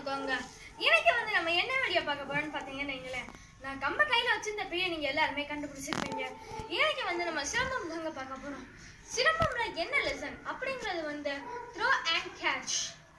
வணக்கங்க இன்னைக்கு வந்து நம்ம என்ன வீடியோ பார்க்க போறோம்னு பார்த்தீங்கன்னு வைங்களேன் நான் கம்ப கையில வச்சிருந்த பேயை நீங்க எல்லாருமே கண்டுபிடிச்சிருப்பீங்க இன்னைக்கு வந்து நம்ம சிலம்பம் தாங்க பார்க்க போறோம் சிலம்பம்ல என்ன லெசன் அப்படிங்கிறது வந்து throw and catch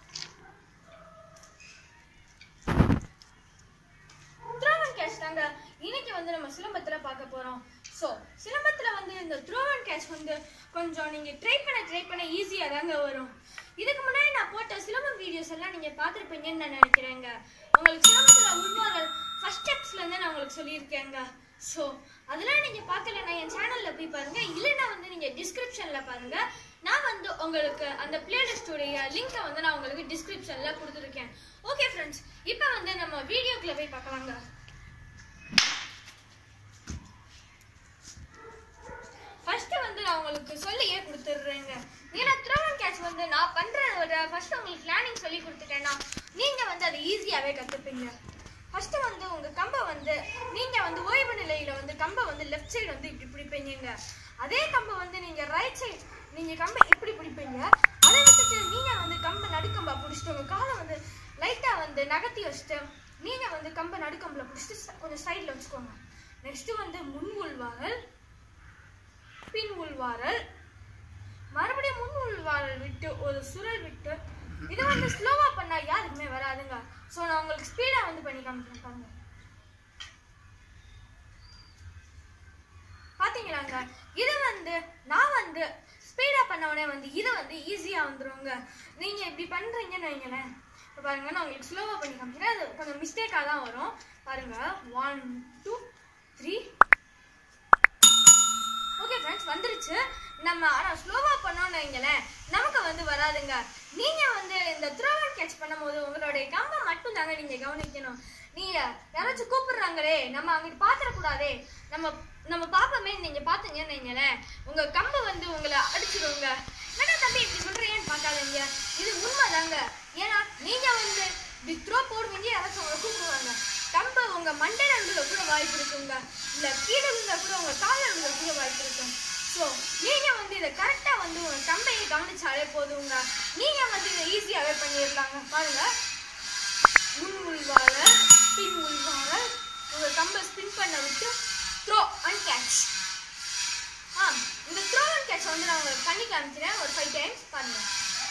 throw and catch தாங்க இன்னைக்கு வந்து நம்ம சிலம்பத்துல பார்க்க போறோம் ஸோ சிலம்பத்துல வந்து இந்த த்ரோ அண்ட் கேட்ச் வந்து கொஞ்சம் நீங்க ட்ரை பண்ண ட்ரை பண்ண ஈஸியா தாங்க வரும் இதுக்கு முன்னாடி நான் போட்ட சிலம்பம் வீடியோஸ் எல்லாம் நீங்க பார்த்துருப்பீங்கன்னு நான் நினைக்கிறேங்க உங்களுக்கு சிலம்பத்துல உள்வார ஃபர்ஸ்ட் ஸ்டெப்ஸ்ல இருந்து நான் உங்களுக்கு சொல்லியிருக்கேங்க ஸோ அதெல்லாம் நீங்க பார்க்கலன்னா என் சேனல்ல போய் பாருங்க இல்லைன்னா வந்து நீங்க டிஸ்கிரிப்ஷன்ல பாருங்க நான் வந்து உங்களுக்கு அந்த பிளேலிஸ்டோடைய லிங்கை வந்து நான் உங்களுக்கு டிஸ்கிரிப்ஷன்ல கொடுத்துருக்கேன் ஓகே ஃப்ரெண்ட்ஸ் இப்போ வந்து நம்ம வீடியோக்குள்ள போய் பார்க்கலாங்க ஃபர்ஸ்ட் வந்து நான் உங்களுக்கு சொல்லியே கொடுத்துடுறேங்க ஏன்னா த்ரோ அண்ட் கேட்ச் வந்து நான் பண்றதோட ஃபர்ஸ்ட் உங்களுக்கு பிளானிங் சொல்லி கொடுத்துட்டேன்னா நீங்க வந்து அதை ஈஸியாவே கத்துப்பீங்க ஃபர்ஸ்ட் வந்து உங்க கம்பை வந்து நீங்க வந்து ஓய்வு நிலையில வந்து கம்பை வந்து லெஃப்ட் சைடு வந்து இப்படி பிடிப்பீங்க அதே கம்பை வந்து நீங்க ரைட் சைடு நீங்க கம்பை இப்படி பிடிப்பீங்க அதை விட்டுட்டு நீங்க வந்து கம்பை நடுக்கம்பா பிடிச்சிட்டு உங்க காலை வந்து லைட்டா வந்து நகர்த்தி வச்சுட்டு நீங்க வந்து கம்பை நடுக்கம்பில் பிடிச்சிட்டு ச- கொஞ்சம் சைடில் வச்சுக்கோங்க நெக்ஸ்ட் வந்து முன் உள்வாங்கல் பின் உள்வாரல் மறுபடியும் முன் உள்வாரல் விட்டு ஒரு சுழல் விட்டு இதை வந்து ஸ்லோவா பண்ணா யாருக்குமே வராதுங்க ஸோ நான் உங்களுக்கு ஸ்பீடா வந்து பண்ணி காமிக்கிறேன் பாருங்க பாத்தீங்களாங்க இது வந்து நான் வந்து ஸ்பீடா பண்ண வந்து இது வந்து ஈஸியா வந்துருங்க நீங்க இப்படி பண்றீங்கன்னு வைங்களேன் இப்ப பாருங்க நான் உங்களுக்கு ஸ்லோவா பண்ணி காமிக்கிறேன் அது கொஞ்சம் மிஸ்டேக்கா தான் வரும் பாருங்க one two three okay friends வந்துருச்சு நம்ம ஆனா ஸ்லோவா பண்ணோம்னு வைங்களேன் நமக்கு வந்து வராதுங்க நீங்க வந்து இந்த த்ரோ அண்ட் கேட்ச் பண்ணும்போது உங்களுடைய கம்பை மட்டும் தாங்க நீங்க கவனிக்கணும் நீங்க யாராச்சும் கூப்பிடுறாங்களே நம்ம அங்கிட்டு பாத்திரக்கூடாதே நம்ம நம்ம பாப்போமே நீங்க பாத்தீங்கன்னு வைங்களேன் உங்க கம்பு வந்து உங்களை அடிச்சிடுங்க என்னடா தம்பி இப்படி சொல்றீங்கன்னு பார்க்காதீங்க இது உண்மைதாங்க ஏன்னா நீங்க வந்து இப்படி த்ரோ போடுவீங்க யாராச்சும் உங்களை கூப்பிடுவாங்க கம்பு உங்க மண்டையில விழுக கூட வாய்ப்பு இருக்குங்க இல்ல கீழே விழுந்தா கூட உங்க கால விழுக கூட வாய்ப்பு இருக்கும் ஸோ நீங்க வந்து இதை கரெக்டா வந்து உங்க கம்பையை கவனிச்சாலே போதுங்க நீங்க வந்து இதை ஈஸியாவே பண்ணிடலாங்க பாருங்க முன் உள்வார பின் உள்வார உங்க கம்பை ஸ்பின் பண்ண விட்டு த்ரோ அண்ட் கேட்ச் ஆ இந்த த்ரோ அண்ட் கேட்ச் வந்து நான் உங்களுக்கு பண்ணி காமிக்கிறேன் ஒரு ஃபைவ் டைம்ஸ் பாருங்க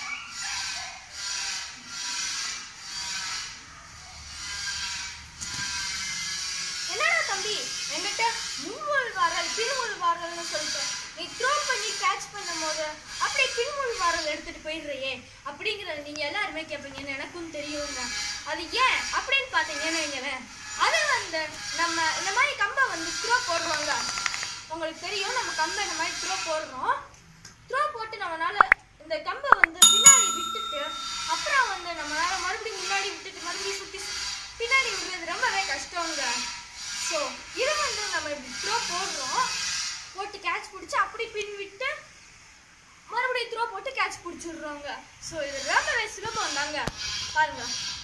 என்னடா தம்பி என்கிட்ட முன்முள் வாரல் பின்முள் வாரல்னு சொல்லிட்டு நீ த்ரோ பண்ணி கேட்ச் பண்ணும்போது அப்படியே பின்முள் வாரல் எடுத்துட்டு போயிடுறியே அப்படிங்கிறத நீங்க எல்லாருமே கேட்பீங்கன்னு எனக்கும் தெரியுங்க அது ஏன் அப்படின்னு பார்த்தீங்கன்னு வைங்களேன் அது வந்து நம்ம இந்த மாதிரி கம்பை வந்து த்ரோ போடுறோங்க உங்களுக்கு தெரியும் நம்ம கம்பை இந்த மாதிரி த்ரோ போடுறோம் த்ரோ போட்டு நம்மளால இந்த கம்பை வந்து பின்னாடி விட்டுட்டு அப்புறம் வந்து நம்மளால மறுபடியும் முன்னாடி விட்டுட்டு மறுபடியும் சுத்தி பின்னாடி விடுறது ரொம்பவே கஷ்டங்க ஸோ இது வந்து நம்ம இப்படி த்ரோ போடுறோம் போட்டு கேட்ச் பிடிச்சி அப்படி பின் விட்டு மறுபடியும் த்ரோ போட்டு கேட்ச் பிடிச்சிடுறோங்க ஸோ இது ரொம்பவே சுலபம் தாங்க பாருங்க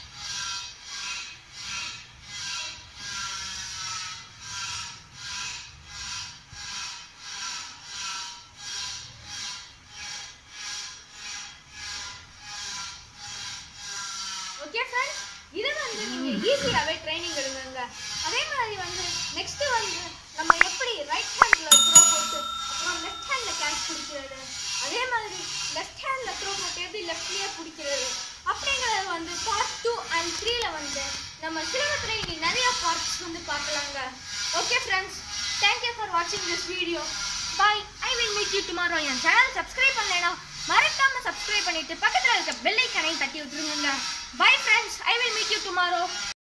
ஓகே ஃப்ரெண்ட்ஸ் இது வந்து நீங்க ஈஸியாவே ட்ரைனிங் எடுங்க அதே மாதிரி வந்து நெக்ஸ்ட் வந்து நம்ம எப்படி ரைட் ஹேண்ட்ல த்ரோ போட்டு அப்புறம் லெஃப்ட் ஹேண்ட்ல கேட்ச் பிடிக்கிறது அதே மாதிரி லெஃப்ட் ஹேண்ட்ல த்ரோ போட்டு எப்படி லெஃப்ட்லயே பிடிக்கிறது அப்படிங்கிறது வந்து பார்ட் டூ அண்ட் த்ரீல வந்து நம்ம சிலபத்துல இனி நிறைய பார்ட்ஸ் வந்து பார்க்கலாங்க ஓகே ஃப்ரெண்ட்ஸ் தேங்க்யூ ஃபார் வாட்சிங் this video bye I will meet you tomorrow என் சேனல் சப்ஸ்கிரைப் பண்ணலைனா மறக்காம சப்ஸ்கிரைப் பண்ணிட்டு பக்கத்துல இருக்க பெல் ஐக்கனை தட்டி விட்டுருங்க bye friends I will meet you tomorrow